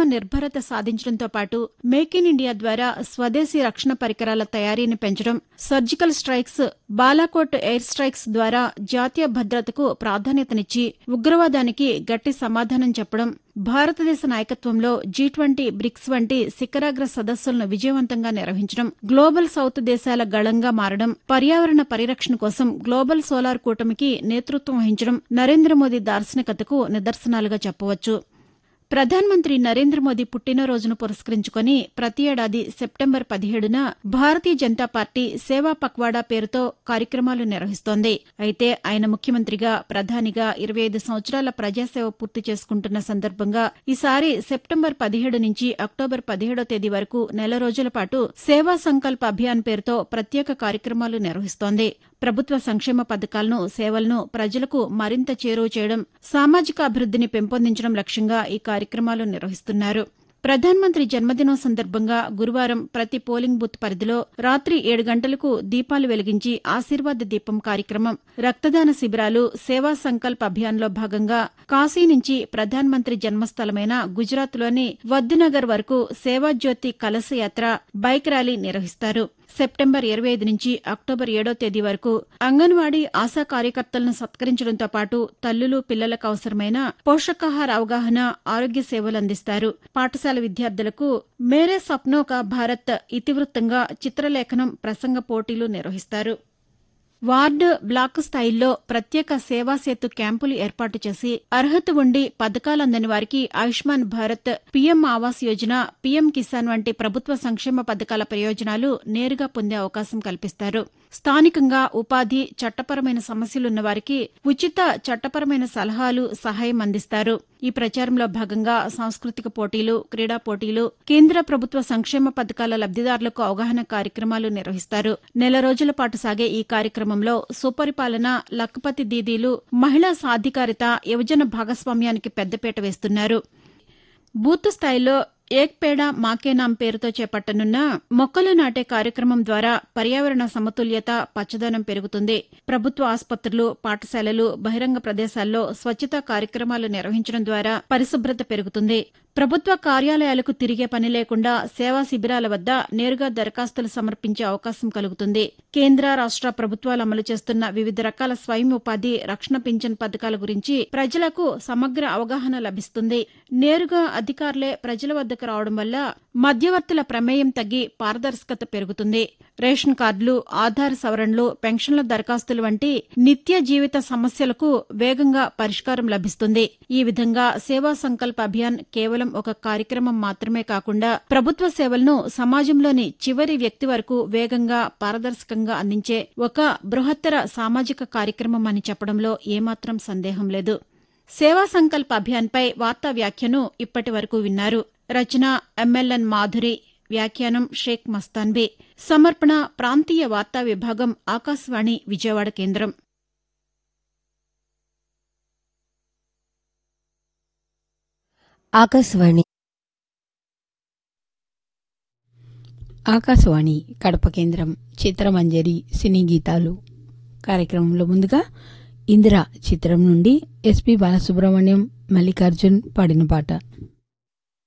నిర్భరత సాధించడంతో పాటు make in India ద్వారా స్వదేశీ రక్షణ పరికరాల తయారీని పెంచడం surgical strikes Balakot air strikes ద్వారా జాతీయ భద్రతకు ప్రాధాన్యతనిచ్చి ఉగ్రవాదానికి గట్టి సమాధానం చెప్పడం భారతదేశ నాయకత్వంలో జీ ట్వంటీ బ్రిక్స్ వంటి శిఖరాగ్ర సదస్సులను విజయవంతంగా నిర్వహించడం గ్లోబల్ సౌత్ దేశాల గళంగా మారడం పర్యావరణ పరిరక్షణ కోసం గ్లోబల్ సోలార్ కూటమికి నేతృత్వం వహించడం నరేంద్ర మోదీ దార్శనికతకు నిదర్శనాలుగా చెప్పవచ్చు ప్రధానమంత్రి నరేంద్ర మోదీ పుట్టినరోజును పురస్కరించుకుని ప్రతి ఏడాది సెప్టెంబర్ పదిహేడున భారతీయ జనతా పార్టీ సేవా పక్వాడా పేరుతో కార్యక్రమాలు నిర్వహిస్తోంది అయితే ఆయన ముఖ్యమంత్రిగా ప్రధానిగా ఇరవై ఐదు సంవత్సరాల ప్రజాసేవ పూర్తి చేసుకుంటున్న సందర్భంగా ఈసారి సెప్టెంబర్ పదిహేడు నుంచి అక్టోబర్ పదిహేడో తేదీ వరకు నెల రోజుల పాటు సేవా సంకల్ప అభియాన్ పేరుతో ప్రత్యేక కార్యక్రమాలు నిర్వహిస్తోంది ప్రభుత్వ సంక్షేమ పథకాలను సేవలను ప్రజలకు మరింత చేరువ చేయడం సామాజిక అభివృద్దిని పెంపొందించడం లక్ష్యంగా ఈ కార్యక్రమాలు నిర్వహిస్తున్నారు ప్రధానమంత్రి జన్మదినం సందర్భంగా గురువారం ప్రతి పోలింగ్ బూత్ పరిధిలో రాత్రి ఏడు గంటలకు దీపాలు వెలిగించి ఆశీర్వాద దీపం కార్యక్రమం రక్తదాన శిబిరాలు సేవా సంకల్ప్ అభియాన్లో భాగంగా కాశీ నుంచి ప్రధానమంత్రి జన్మస్థలమైన గుజరాత్లోని వద్దునగర్ వరకు సేవాజ్యోతి కలశ యాత్ర బైక్ ర్యాలీ నిర్వహిస్తారు సెప్టెంబర్ ఇరవై ఐదు నుంచి అక్టోబర్ ఏడో తేదీ వరకు అంగన్వాడీ ఆశా కార్యకర్తలను సత్కరించడంతో పాటు తల్లులు పిల్లలకు అవసరమైన పోషకాహార అవగాహన ఆరోగ్య సేవలు అందిస్తారు పాఠశాల విద్యార్థులకు మేరే సప్నో కా భారత్ ఇతివృత్తంగా చిత్రలేఖనం ప్రసంగ పోటీలు నిర్వహిస్తారు వార్డు బ్లాక్ స్థాయిల్లో ప్రత్యేక సేవా సేతు క్యాంపులు ఏర్పాటు చేసి అర్హత ఉండి పథకాలందని వారికి ఆయుష్మాన్ భారత్ పీఎం ఆవాస్ యోజన పీఎం కిసాన్ వంటి ప్రభుత్వ సంక్షేమ పథకాల ప్రయోజనాలు నేరుగా పొందే అవకాశం కల్పిస్తారు స్థానికంగా ఉపాధి చట్టపరమైన సమస్యలున్న వారికి ఉచిత చట్టపరమైన సలహాలు సహాయం అందిస్తారు ఈ ప్రచారంలో భాగంగా సాంస్కృతిక పోటీలు క్రీడా పోటీలు కేంద్ర ప్రభుత్వ సంక్షేమ పథకాల లబ్దిదారులకు అవగాహన కార్యక్రమాలు నిర్వహిస్తారు నెల రోజుల పాటు సాగే ఈ కార్యక్రమంలో సుపరిపాలన లక్పతి దీదీలు మహిళా సాధికారిత యువజన భాగస్వామ్యానికి పెద్దపీట వేస్తున్నారు బూత్ స్థాయిలో ఏక్ పేడా మాకే నామ్ పేరుతో చేపట్టనున్న మొక్కలు నాటే కార్యక్రమం ద్వారా పర్యావరణ సమతుల్యత పచ్చదనం పెరుగుతుంది ప్రభుత్వ ఆసుపత్రులు పాఠశాలలు బహిరంగ ప్రదేశాల్లో స్వచ్ఛతా కార్యక్రమాలు నిర్వహించడం ద్వారా పరిశుభ్రత పెరుగుతుంది ప్రభుత్వ కార్యాలయాలకు తిరిగే పని లేకుండా సేవా శిబిరాల వద్ద నేరుగా దరఖాస్తులు సమర్పించే అవకాశం కలుగుతుంది కేంద్ర రాష్ట ప్రభుత్వాలు అమలు చేస్తున్న వివిధ రకాల స్వయం ఉపాధి రక్షణ పింఛన్ పథకాల గురించి ప్రజలకు సమగ్ర అవగాహన లభిస్తుంది నేరుగా అధికారులే ప్రజల వద్దకు రావడం వల్ల మధ్యవర్తుల ప్రమేయం తగ్గి పారదర్శకత పెరుగుతుంది రేషన్ కార్డులు ఆధార్ సవరణలు పెన్షన్ల దరఖాస్తులు వంటి నిత్య జీవిత సమస్యలకు వేగంగా పరిష్కారం లభిస్తుంది ఈ విధంగా సేవా సంకల్ప అభియాన్ కేవలం ఒక కార్యక్రమం మాత్రమే కాకుండా ప్రభుత్వ సేవలను సమాజంలోని చివరి వ్యక్తి వరకు వేగంగా పారదర్శకంగా అందించే ఒక బృహత్తర సామాజిక కార్యక్రమం అని చెప్పడంలో ఏమాత్రం సందేహం లేదు సేవా సంకల్ప అభియాన్పై వార్తా వ్యాఖ్యను ఇప్పటి వరకు విన్నారు రచన ఎంఎల్ఎన్ మాధురి వ్యాఖ్యానం షేక్ మస్తాన్బీ సమర్పణ ప్రాంతీయ వార్తా విభాగం ఆకాశవాణి విజయవాడ కేంద్రం ఆకాశవాణి ఆకాశవాణి కడప కేంద్రం చిత్రమంజరి సినీ గీతాలు కార్యక్రమంలో ముందుగా ఇందిర చిత్రం నుండి ఎస్పి బాలసుబ్రహ్మణ్యం మల్లికార్జున్ పాడిన పాట